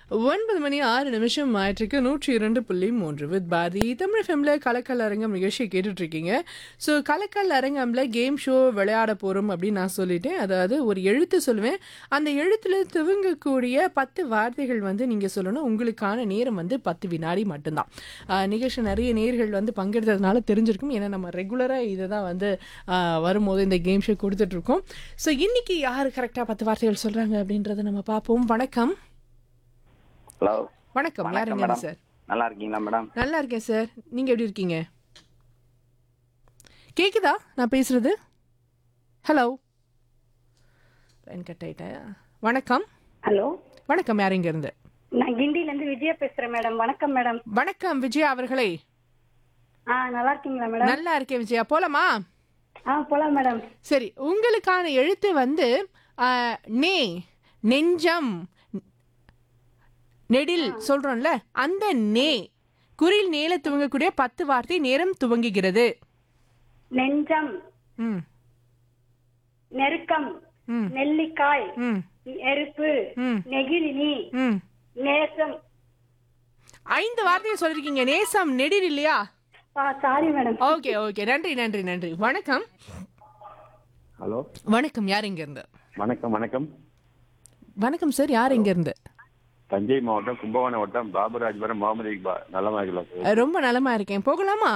ஒன்பது மணி ஆறு நிமிஷம் ஆயிட்டிருக்கு நூற்றி இரண்டு புள்ளி மூன்று வித் பாரதி தமிழ் ஃபெம்ல கலக்கல் அரங்கம் நிகழ்ச்சியை கேட்டுட்டு இருக்கீங்க ஸோ கலக்கல் அரங்கம்ல கேம் ஷோ விளையாட போகிறோம் அப்படின்னு நான் சொல்லிட்டேன் அதாவது ஒரு எழுத்து சொல்லுவேன் அந்த எழுத்துல துவங்கக்கூடிய பத்து வார்த்தைகள் வந்து நீங்கள் சொல்லணும் உங்களுக்கான நேரம் வந்து பத்து வினாடி மட்டும்தான் ஆஹ் நிகழ்ச்சி நிறைய நேர்கள் வந்து பங்கெடுத்ததுனால தெரிஞ்சிருக்கும் ஏன்னா நம்ம ரெகுலராக இதை தான் வந்து ஆஹ் வரும்போது இந்த கேம் ஷோ கொடுத்துட்ருக்கோம் ஸோ இன்னைக்கு யார் கரெக்டாக பத்து வார்த்தைகள் சொல்கிறாங்க அப்படின்றத நம்ம பார்ப்போம் வணக்கம் ஹலோ வணக்கம் வணக்கம் யாருங்க மேடம் சார் நல்லா இருக்கீங்களா மேடம் நல்லா இருக்கேன் சார் நீங்க எப்படி இருக்கீங்க கேக்குதா நான் பேசுறது ஹலோ லைன் கட் ஆயிட்டேன் வணக்கம் ஹலோ வணக்கம் யார் இங்க இருந்து நான் கிண்டில இருந்து விஜயா பேசுறேன் மேடம் வணக்கம் மேடம் வணக்கம் விஜயா அவர்களே ஆ நல்லா இருக்கீங்களா மேடம் நல்லா இருக்கேன் விஜயா போலாமா ஆ போலாம் மேடம் சரி உங்களுக்கான எழுத்து வந்து ஆ, நே நெஞ்சம் நெடில் சொல்றோம்ல அந்த நே குறில் நேல துவங்கக்கூடிய பத்து வார்த்தை நேரம் துவங்குகிறது நெஞ்சம் ம் நெருக்கம் ம் நெல்லிக்காய் ம் நெருப்பு ம் நெகிழினி ம் நேசம் ஐந்து வார்த்தையை சொல்லிருக்கீங்க நேசம் நெடில் இல்லையா ஆ சாரி மேடம் ஓகே ஓகே நன்றி நன்றி நன்றி வணக்கம் ஹலோ வணக்கம் யார் இங்க இருந்து வணக்கம் வணக்கம் வணக்கம் சார் யார் இங்க இருந்து தஞ்சை மாவட்டம் கும்பகோணம் வட்டம் பாபுராஜபுரம் முகமது இக்பால் நலமாக ரொம்ப நலமா இருக்கேன் போகலாமா